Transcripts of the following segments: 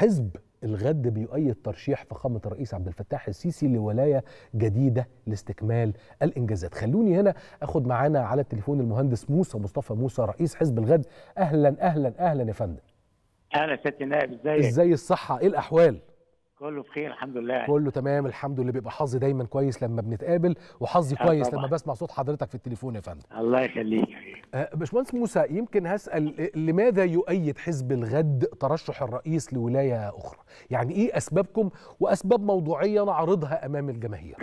حزب الغد بيؤيد ترشيح فخامة الرئيس عبد الفتاح السيسي لولاية جديدة لاستكمال الإنجازات خلوني هنا أخد معانا على التليفون المهندس موسى مصطفى موسى رئيس حزب الغد أهلا أهلا أهلا يا فندم اهلا ست نائب ازيك إزاي الصحة إيه الأحوال كله بخير الحمد لله كله تمام الحمد لله بيبقى حظي دايما كويس لما بنتقابل وحظي آه كويس طبعاً. لما بسمع صوت حضرتك في التليفون يا فندم الله يخليك آه، باشمهندس موسى يمكن هسأل آه، لماذا يؤيد حزب الغد ترشح الرئيس لولاية أخرى يعني إيه أسبابكم وأسباب موضوعية نعرضها أمام الجماهير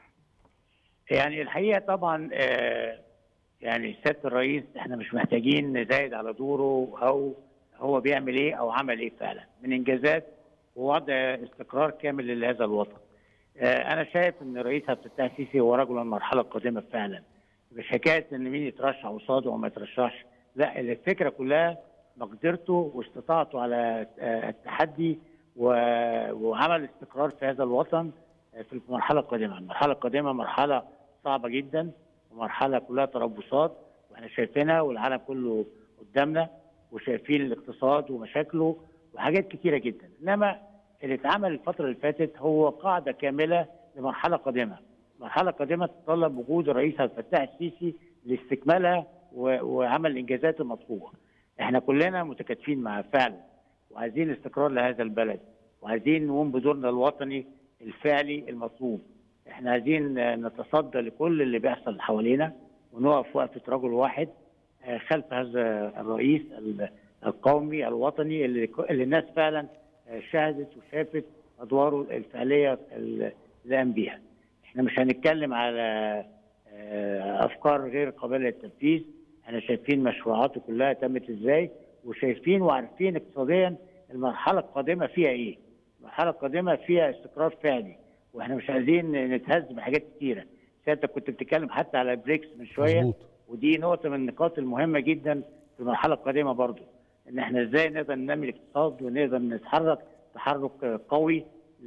يعني الحقيقه طبعا آه، يعني سياده الرئيس احنا مش محتاجين نزايد على دوره او هو بيعمل ايه او عمل ايه فعلا من انجازات ووضع استقرار كامل لهذا الوطن. آه، انا شايف ان الرئيس عبد الفتاح السيسي هو رجل المرحله القادمه فعلا. مش حكايه ان مين يترشح قصاده او ما يترشحش، لا الفكره كلها مقدرته واستطاعته على آه، التحدي و- وعمل استقرار في هذا الوطن آه، في المرحله القادمه، المرحله القادمه مرحله صعبه جدا ومرحله كلها تربصات واحنا شايفينها والعالم كله قدامنا وشايفين الاقتصاد ومشاكله وحاجات كتيره جدا، انما اللي اتعمل الفتره اللي فاتت هو قاعده كامله لمرحله قادمه. مرحله قادمه تتطلب وجود الرئيس عبد الفتاح السيسي لاستكمالها و- وعمل الانجازات المطلوبه. احنا كلنا متكاتفين معاه فعلا وعايزين استقرار لهذا البلد وعايزين نقوم بدورنا الوطني الفعلي المطلوب. احنا عايزين آه، نتصدى لكل اللي بيحصل حوالينا ونقف وقفه رجل واحد آه، خلف هذا الرئيس ال- القومي الوطني اللي اللي الناس فعلا آه، شاهدت وشافت ادواره الفعليه اللي قام بيها. احنا مش هنتكلم على آه، افكار غير قابله للتنفيذ، احنا شايفين مشروعاته كلها تمت ازاي وشايفين وعارفين اقتصاديا المرحله القادمه فيها ايه. المرحله القادمه فيها استقرار فعلي واحنا مش عايزين نتهز بحاجات كتيره. سيادتك كنت بتتكلم حتى على بريكس من شويه مظبوط ودي نقطة من النقاط المهمة جدا في المرحلة القادمة برضو ان احنا ازاي نقدر ننمي الاقتصاد ونقدر نتحرك تحرك قوي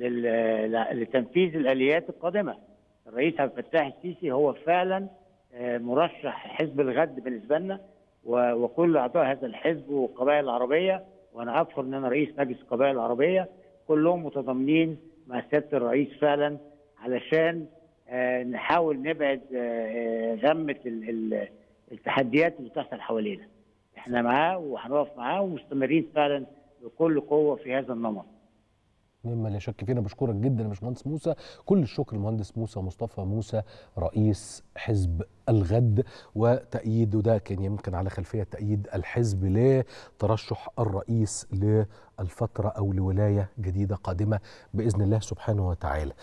لل- لتنفيذ الاليات القادمة. الرئيس عبد الفتاح السيسي هو فعلا آه، مرشح حزب الغد بالنسبة لنا و- وكل اعضاء هذا الحزب والقبائل العربية وانا افخر ان انا رئيس مجلس القبائل العربية كلهم متضامنين مع سيادة الرئيس فعلا علشان آه، نحاول نبعد آه، آه، غمة ال- ال- التحديات اللي بتحصل حوالينا. احنا معاه وهنقف معاه ومستمرين فعلا بكل قوة في هذا النمط. مما لا شك فينا بشكرك جدا يا باشمهندس موسى كل الشكر المهندس موسى مصطفى موسى رئيس حزب الغد وتأييده ده كان يمكن على خلفية تأييد الحزب لترشح الرئيس للفترة أو لولاية جديدة قادمة بإذن الله سبحانه وتعالى